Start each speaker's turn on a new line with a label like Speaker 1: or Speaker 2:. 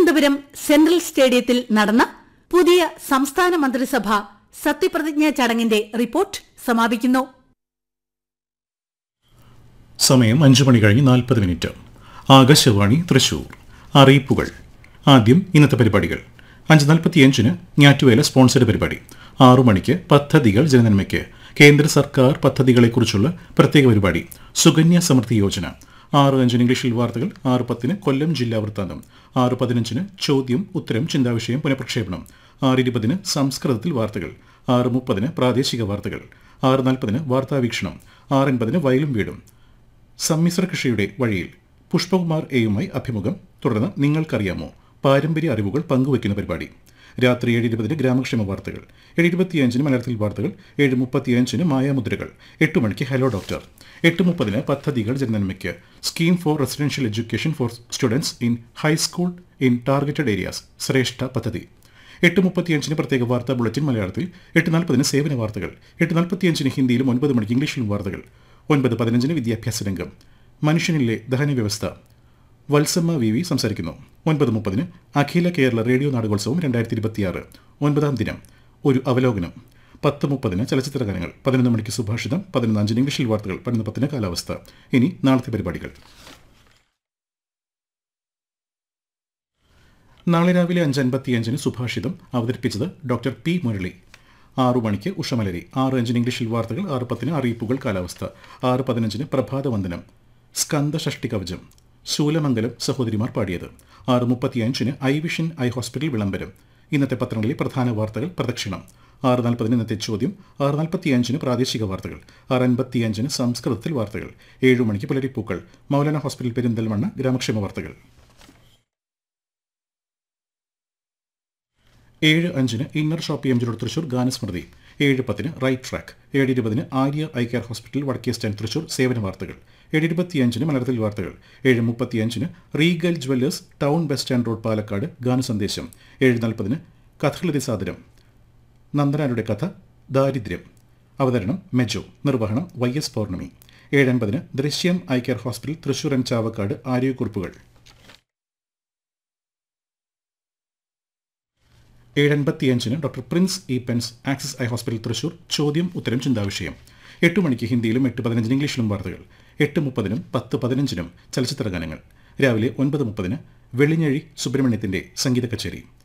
Speaker 1: Thiruvananthapuram central സ്റ്റേഡിയത്തിൽ നടന്ന പുതിയ സംസ്ഥാന മന്ത്രിസഭ സത്യപ്രതിജ്ഞാ ചടങ്ങിന്റെ റിപ്പോർട്ട് സമാപിക്കുന്നു
Speaker 2: സമയം അഞ്ചു മണി കഴിഞ്ഞ് നാൽപ്പത് മിനിറ്റ് ആകാശവാണി തൃശൂർ അറിയിപ്പുകൾ ആദ്യം ഇന്നത്തെ പരിപാടികൾ അഞ്ച് നാൽപ്പത്തിയഞ്ചിന് ഞാറ്റുവേല സ്പോൺസർഡ് പരിപാടി ആറു മണിക്ക് പദ്ധതികൾ ജനനന്മയ്ക്ക് കേന്ദ്ര സർക്കാർ പദ്ധതികളെക്കുറിച്ചുള്ള പ്രത്യേക പരിപാടി സുകന്യ സമൃദ്ധി യോജന ആറ് അഞ്ചിന് ഇംഗ്ലീഷിൽ വാർത്തകൾ ആറ് പത്തിന് കൊല്ലം ജില്ലാ വൃത്താന്തം ആറ് പതിനഞ്ചിന് ചോദ്യം ഉത്തരം ചിന്താവിഷയം പുനഃപ്രക്ഷേപണം ആറ് ഇരുപതിന് സംസ്കൃതത്തിൽ വാർത്തകൾ ആറ് മുപ്പതിന് പ്രാദേശിക വാർത്തകൾ ആറ് നാൽപ്പതിന് വാർത്താവീക്ഷണം ആറ് എൺപതിന് വയലും വീടും സമ്മിശ്ര കൃഷിയുടെ വഴിയിൽ പുഷ്പകുമാർ എയുമായി അഭിമുഖം തുടർന്ന് നിങ്ങൾക്കറിയാമോ പാരമ്പര്യ അറിവുകൾ പങ്കുവയ്ക്കുന്ന പരിപാടി രാത്രി ഏഴ് ഇരുപതിന് ഗ്രാമക്ഷേമ വാർത്തകൾ ഏഴ് ഇരുപത്തിയഞ്ചിന് മലയാളത്തിൽ വാർത്തകൾ ഏഴ് മുപ്പത്തിയഞ്ചിന് മായാമുദ്രകൾ എട്ട് മണിക്ക് ഹലോ ഡോക്ടർ എട്ട് മുപ്പതിന് പദ്ധതികൾ ജനനന്മയ്ക്ക് scheme for residential education for students in high school in targeted areas Shreshta പദ്ധതി എട്ട് മുപ്പത്തിയഞ്ചിന് പ്രത്യേക വാർത്താ ബുള്ളറ്റിൻ മലയാളത്തിൽ എട്ട് നാൽപ്പതിന് സേവന വാർത്തകൾ എട്ട് നാൽപ്പത്തിയഞ്ചിന് ഹിന്ദിയിലും ഒൻപത് മണിക്ക് ഇംഗ്ലീഷിലും വാർത്തകൾ ഒൻപത് പതിനഞ്ചിന് വിദ്യാഭ്യാസ രംഗം മനുഷ്യനിലെ ദഹന വ്യവസ്ഥ വത്സമ്മ വി വി സംസാരിക്കുന്നു ഒൻപത് മുപ്പതിന് അഖില കേരള റേഡിയോ നാടകോത്സവം രണ്ടായിരത്തി ഇരുപത്തിയാറ് ഒൻപതാം ദിനം ഒരു അവലോകനം പത്ത് മുപ്പതിന് ചലച്ചിത്ര ഗാനങ്ങൾ പതിനൊന്ന് മണിക്ക് സുഭാഷിതം പതിനൊന്ന് അഞ്ചിന് ഇംഗ്ലീഷിൽ വാർത്തകൾ പതിനൊന്ന് പത്തിന് കാലാവസ്ഥ ഇനി നാളത്തെ പരിപാടികൾ നാളെ രാവിലെ അഞ്ച് അൻപത്തിയഞ്ചിന് സുഭാഷിതം അവതരിപ്പിച്ചത് ഡോക്ടർ പി മുരളി ആറു മണിക്ക് ഉഷമലരി ആറ് അഞ്ചിന് ഇംഗ്ലീഷിൽ വാർത്തകൾ ആറ് പത്തിന് അറിയിപ്പുകൾ കാലാവസ്ഥ ആറ് പതിനഞ്ചിന് പ്രഭാതവന്ദനം സ്കന്ദഷഷ്ടി കവചം ശൂലമംഗലം സഹോദരിമാർ പാടിയത് ആറ് മുപ്പത്തിയഞ്ചിന് ഐ വിഷൻ ഐ ഹോസ്പിറ്റൽ വിളംബരം ഇന്നത്തെ പത്രങ്ങളിലെ പ്രധാന വാർത്തകൾ പ്രദക്ഷിണം ആറ് നാൽപ്പതിന് ഇന്നത്തെ ചോദ്യം ആറ് നാൽപ്പത്തിയഞ്ചിന് പ്രാദേശിക വാർത്തകൾ ആറ് അൻപത്തിയഞ്ചിന് സംസ്കൃതത്തിൽ വാർത്തകൾ ഏഴു മണിക്ക് പുലരിപ്പൂക്കൾ മൗലാന ഹോസ്പിറ്റൽ പെരിന്തൽമണ്ണ ഗ്രാമക്ഷേമ വാർത്തകൾ ഏഴ് അഞ്ചിന് inner shop M G road Thrissur ഗാനസ്മൃതി ഏഴ് പത്തിന് റൈറ്റ് ട്രാക്ക് ഏഴ് ഇരുപതിന് ആര്യ ഐ കെയർ ഹോസ്പിറ്റൽ വടക്കേ സ്റ്റാൻഡ് തൃശൂർ സേവന വാർത്തകൾ ഏഴ് ഇരുപത്തിയഞ്ചിന് മലയാളത്തിൽ വാർത്തകൾ ഏഴ് മുപ്പത്തിയഞ്ചിന് Regal Jewellers town bus stand road Palakkad ഗാനസന്ദേശം ഏഴ് നാൽപ്പതിന് കഥകളി സാദരം നന്ദനാരുടെ കഥ ദാരിദ്ര്യം അവതരണം മെജോ നിർവഹണം വൈ എസ് പൗർണമി ഏഴ് അൻപതിന് ദൃശ്യം eye care hospital Thrissur and Chavakkad ആരോഗ്യക്കുറിപ്പുകൾ ഏഴ് അൻപത്തിയഞ്ചിന് doctor Prince E Pens Axis eye hospital Thrissur ചോദ്യം ഉത്തരം ചിന്താവിഷയം എട്ട് മണിക്ക് ഹിന്ദിയിലും എട്ട് പതിനഞ്ചിന് ഇംഗ്ലീഷിലും വാർത്തകൾ എട്ട് മുപ്പതിനും പത്ത് പതിനഞ്ചിനും ചലച്ചിത്ര ഗാനങ്ങൾ രാവിലെ ഒൻപത് മുപ്പതിന് വെള്ളിഞ്ഞഴി സുബ്രഹ്മണ്യത്തിന്റെ സംഗീത കച്ചേരി